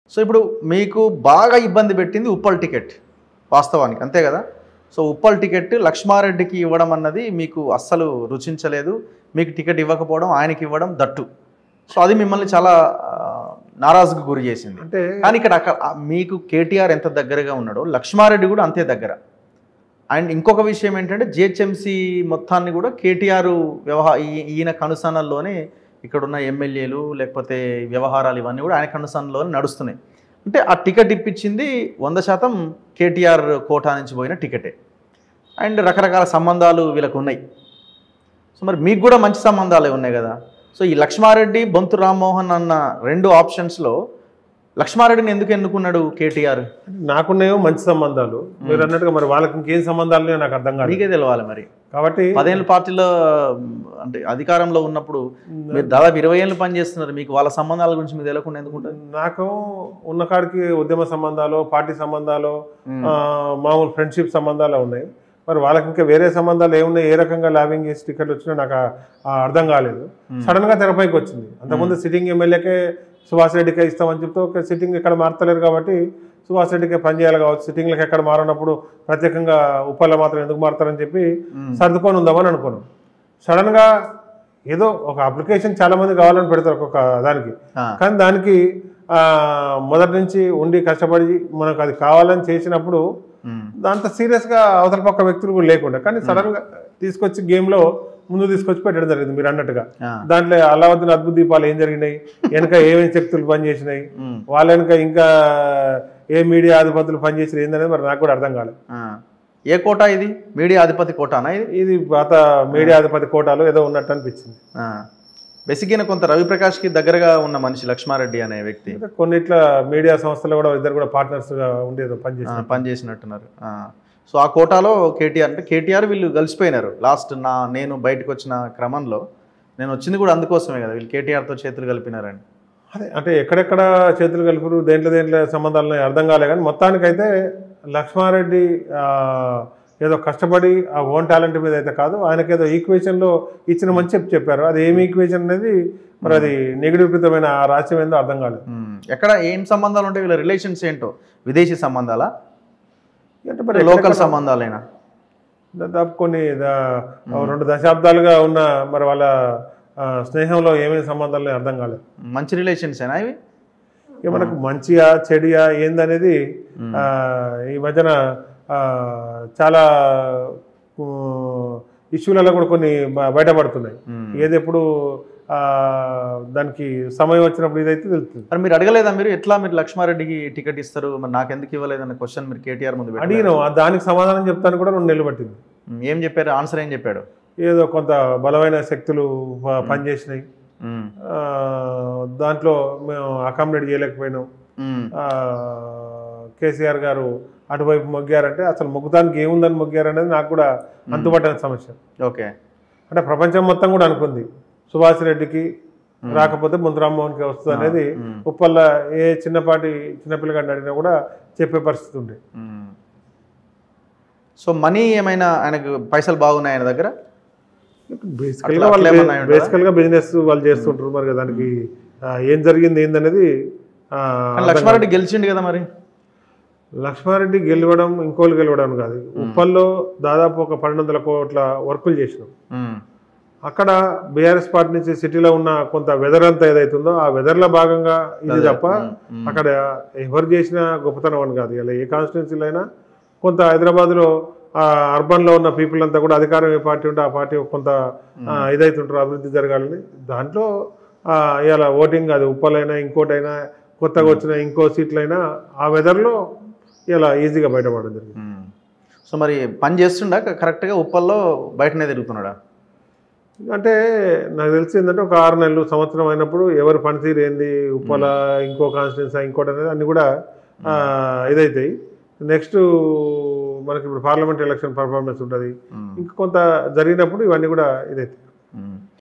So ఇప్పుడు మీకు బాగా ఇబ్బంది పెట్టింది ఉప్పల్ టికెట్ వాస్తవానికి అంతే కదా సో ఉప్పల్ టికెట్ లక్ష్మారెడ్డికి ఇవ్వడం అన్నది మీకు అస్సలు రుచించలేదు మీకు టికెట్ ఇవ్వకపోవడం ఆయనకి ఇవ్వడం దట్టు సో అది మిమ్మల్ని చాలా ఆ, నారాజుకు గురి చేసింది అంటే కానీ ఇక్కడ అక్కడ ఆ మీకు కేటీఆర్ ఎంత దగ్గరగా ఉన్నాడో లక్ష్మారెడ్డి కూడా అంతే దగ్గర అండ్ ఇంకొక విషయం ఏంటంటే జిహెచ్ఎంసీ మొత్తాన్ని కూడా కేటీఆర్ వ్యవహార ఈయన కనుసనల్లోనే ఇక్కడ ఉన్న ఎమ్మెల్యేలు లేకపోతే వ్యవహారాలు ఇవన్నీ కూడా ఆయన కనుసనలోనే నడుస్తున్నాయి అంటే ఆ టికెట్ ఇప్పించింది వంద శాతం కేటీఆర్ కోటా నుంచి పోయిన టికెటే అండ్ రకరకాల సంబంధాలు వీళ్ళకు ఉన్నాయి సో మరి మీకు కూడా మంచి సంబంధాలే ఉన్నాయి కదా సో ఈ లక్ష్మారెడ్డి బొంతు రామ్మోహన్ అన్న రెండు ఆప్షన్స్లో లక్ష్మారెడ్డిని ఎందుకు ఎన్నుకున్నాడు కేటీఆర్ నాకున్నాయో మంచి సంబంధాలు మీరు అన్నట్టుగా మరి వాళ్ళకి ఇంకేం సంబంధాలు ఉన్నాయో నాకు అర్థం కాదు మీకే తెలవాలి మరి కాబట్టి పదేళ్ళ పార్టీలో మ్, అంటే అధికారంలో ఉన్నప్పుడు మీరు దాదాపు ఇరవై ఏళ్ళు పనిచేస్తున్నారు మీకు వాళ్ళ సంబంధాల గురించి మీకు తెలియకుండా ఎందుకుంటుంది నాకు ఉన్న కాడికి ఉద్యమ సంబంధాలు పార్టీ సంబంధాలు మ్మ్. ఆ, మామూలు ఫ్రెండ్షిప్ సంబంధాలు ఉన్నాయి మరి వాళ్ళకి ఇంకా వేరే సంబంధాలు ఏమున్నాయి ఏ రకంగా లాబింగ్ చేసి టికెట్లు వచ్చినా నాకు ఆ- ఆ అర్థం కాలేదు సడన్ గా తెరపైకి వచ్చింది అంతకుముందు సిట్టింగ్ ఎమ్మెల్యేకే సుభాష్ రెడ్డికే ఇస్తామని చెప్తే ఒక సిట్టింగ్ ఇక్కడ మారతలేరు కాబట్టి సుభాష్ రెడ్డికే పనిచేయాలి కావచ్చు సిట్టింగ్లకు ఎక్కడ మారినప్పుడు ప్రత్యేకంగా ఉప్పల్లో మాత్రం ఎందుకు మారుతారని చెప్పి మ్మ్. సర్దుకొని ఉందామని అనుకున్నాం సడన్ గా ఏదో ఒక అప్లికేషన్ చాలా మంది కావాలని పెడతారు ఒక్కొక్క దానికి ఆ, కానీ దానికి ఆ, మొదటి నుంచి ఉండి కష్టపడి మనకు అది కావాలని చేసినప్పుడు మ్, దాంతో సీరియస్గా అవతల పక్క వ్యక్తులు కూడా లేకుండా కానీ సడన్గా తీసుకొచ్చి గేమ్లో ముందు తీసుకొచ్చి పెట్టడం జరిగింది మీరు అన్నట్టుగా ఆ, దాంట్లో అల్లావుద్దీన్ అద్భుత దీపాలు ఏం జరిగినాయి వెనక ఏమేమి శక్తులు పనిచేసినాయి మ్, వాళ్ళ వెనక ఇంకా ఏ మీడియా అధిపతులు పనిచేసినాయి ఏందనేది మరి నాకు కూడా అర్థం కాలేదు ఆ. ఏ కోటా ఇది మీడియా అధిపతి కోటానా ఇది ఇది పాత మీడియా అధిపతి కోటాలో ఏదో ఉన్నట్టు అనిపించింది బేసిక్గా కొంత రవిప్రకాష్కి దగ్గరగా ఉన్న మనిషి లక్ష్మారెడ్డి అనే వ్యక్తి అయితే కొన్నిట్ల మీడియా సంస్థలు కూడా ఇద్దరు కూడా పార్ట్నర్స్గా ఉండేదో ఆ, పనిచేసి పనిచేసినట్టున్నారు ఆ. సో ఆ కోటాలో కేటీఆర్ అంటే కేటీఆర్ వీళ్ళు కలిసిపోయినారు లాస్ట్ నా నేను బయటకు వచ్చిన క్రమంలో నేను వచ్చింది కూడా అందుకోసమే కదా వీళ్ళు కేటీఆర్తో చేతులు కలిపినారని అదే అంటే ఎక్కడెక్కడ చేతులు కలుపురు దేంట్లో దేంట్లో సంబంధాలు ఉన్నాయో అర్థం కాలే కానీ మొత్తానికైతే లక్ష్మారెడ్డి ఆ, ఏదో కష్టపడి ఆ ఓన్ టాలెంట్ మీద అయితే కాదు ఆయనకి ఏదో ఈక్వేషన్లో ఇచ్చిన మంచి చెప్పి చెప్పారు అది ఏమి ఈక్వేషన్ అనేది మరి అది నిగడీకృతమైన ఆ రహస్యం ఏందో అర్థం కాలేదు మ్మ్. ఎక్కడ ఏం సంబంధాలు ఉంటాయి వీళ్ళ రిలేషన్స్ ఏంటో విదేశీ సంబంధాలా అంటే మరి లోకల్ ఎక్కడెక్కడ సంబంధాలైనా దాదాపు కొన్ని దా- రెండు దశాబ్దాలుగా ఉన్న మరి వాళ్ళ ఆ, స్నేహంలో ఏమేమి సంబంధాలు ఉన్నాయో అర్థం కాలేదు మంచి రిలేషన్స్ అయినా ఇవి ఇక మనకు మంచియా చెడియా ఏందనేది ఆ, ఈ మధ్యన ఆ, చాలా ఇష్యూలలో కూడా కొన్ని బ- బయటపడుతున్నాయి మ్మ్. ఏది ఎప్పుడు ఆ, దానికి సమయం వచ్చినప్పుడు ఇదైతే తెలుస్తుంది మరి మీరు అడగలేదా మీరు ఎట్లా మీరు లక్ష్మారెడ్డికి టికెట్ ఇస్తారు మరి నాకు ఎందుకు ఇవ్వలేదన్న క్వశ్చన్ మీరు కేటీఆర్ ముందు పెట్టారు అడిగినాం ఆ దానికి సమాధానం చెప్తాను కూడా రెండు నెలలు పట్టింది ఏం చెప్పారు ఆన్సర్ ఏం చెప్పాడు ఏదో కొంత బలమైన శక్తులు ప- పనిచేసినాయి మ్మ్. ఆ, దాంట్లో మేము అకామిడేట్ చేయలేకపోయినాం మ్మ్. ఆ, కేసీఆర్ గారు అటువైపు మొగ్గారంటే అసలు మొగ్గుతానికి ఏముందని మొగ్గారు అనేది నాకు కూడా అంతుపట్టని సమస్య ఓకే అంటే ప్రపంచం మొత్తం కూడా అనుకుంది సుభాష్ రెడ్డికి రాకపోతే ముందు రామ్మోహన్కి వస్తుంది అనేది మ్మ్. ఉప్పల్ల ఏ చిన్నపాటి చిన్నపిల్లగాడిని అడిగినా కూడా చెప్పే పరిస్థితి ఉంది మ్మ్. సో మనీ ఏమైనా ఆయనకు పైసలు బాగున్నాయి ఆయన దగ్గర బేసికల్గా అట్లా వాళ్ళు ఏమన్నా ఉంటుందా? బేసికల్గా బిజినెస్ వాళ్ళు చేస్తుంటారు మరి దానికి ఆ, ఏం జరిగింది ఏందనేది ఆ, కానీ లక్ష్మారెడ్డి గెలిచిండు కదా మరి లక్ష్మారెడ్డి గెలవడం ఇంకోళ్ళు గెలవడం కాదు ఉప్పల్లో దాదాపు ఒక పన్నెండు వందల కోట్ల వర్కులు చేసినాం మ్మ్. అక్కడ బీఆర్ఎస్ పార్టీ నుంచి సిటీలో ఉన్న కొంత వెదర్ అంతా ఏదైతుందో ఆ వెదర్లో భాగంగా ఇది తప్ప మ్మ్. అక్కడ ఎవరు చేసిన గొప్పతనం అని కాదు ఇలా ఏ కాన్స్టిట్యున్సీలో అయినా కొంత హైదరాబాద్లో ఆ అర్బన్లో ఉన్న పీపుల్ అంతా కూడా అధికారం ఏ పార్టీ ఉంటే ఆ పార్టీ కొంత ఆ, ఇదైతుంటారు అభివృద్ధి జరగాలని దాంట్లో ఆ, ఇలా ఓటింగ్ అది ఉప్పలైనా ఇంకోటైనా కొత్తగా వచ్చిన ఇంకో సీట్లైనా ఆ వెదర్లో ఇలా ఈజీగా బయటపడడం జరిగింది మ్మ్. సో మరి పని చేస్తుండా కరెక్ట్గా ఉప్పల్లో బయటనే తిరుగుతున్నాడా అంటే నాకు తెలిసి ఏంటంటే ఒక ఆరు నెలలు సంవత్సరం అయినప్పుడు ఎవరి పనితీరు ఏంది ఉప్పల ఇంకో కాన్స్టిట్యున్సీ ఇంకోటి అనేది అన్ని కూడా ఆ, ఇదైతాయి నెక్స్ట్ మనకి ఇప్పుడు పార్లమెంట్ ఎలక్షన్ పర్ఫార్మెన్స్ ఉంటుంది మ్మ్. ఇంకా కొంత జరిగినప్పుడు ఇవన్నీ కూడా ఇదైతాయి